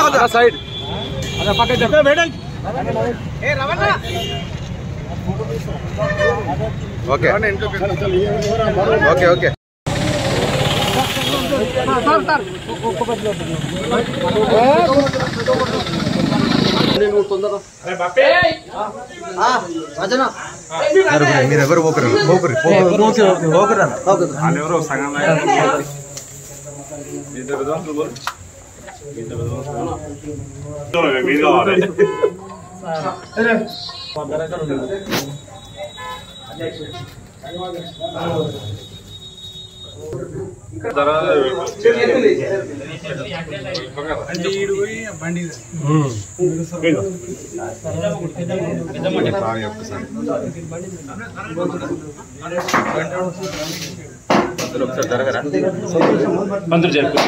side okay okay okay మీరు ఎవరు పోకరు పోకరు వాళ్ళెవరో సగం మీరు కావాలి మంత్రి జరుపు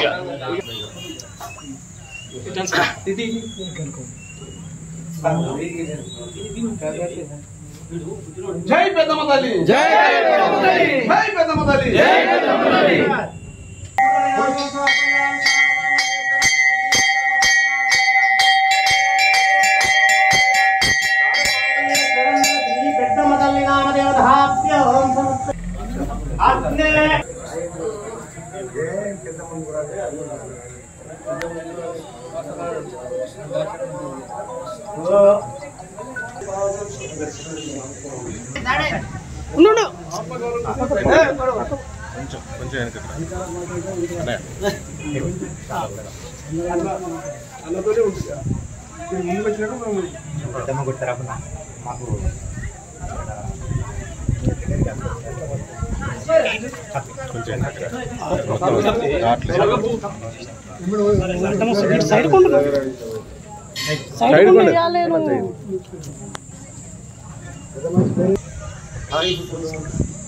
జై పెద్దమ్మ తల్లి జై జై పెద్దమ్మ తల్లి జై పెద్దమ్మ తల్లి సైడ్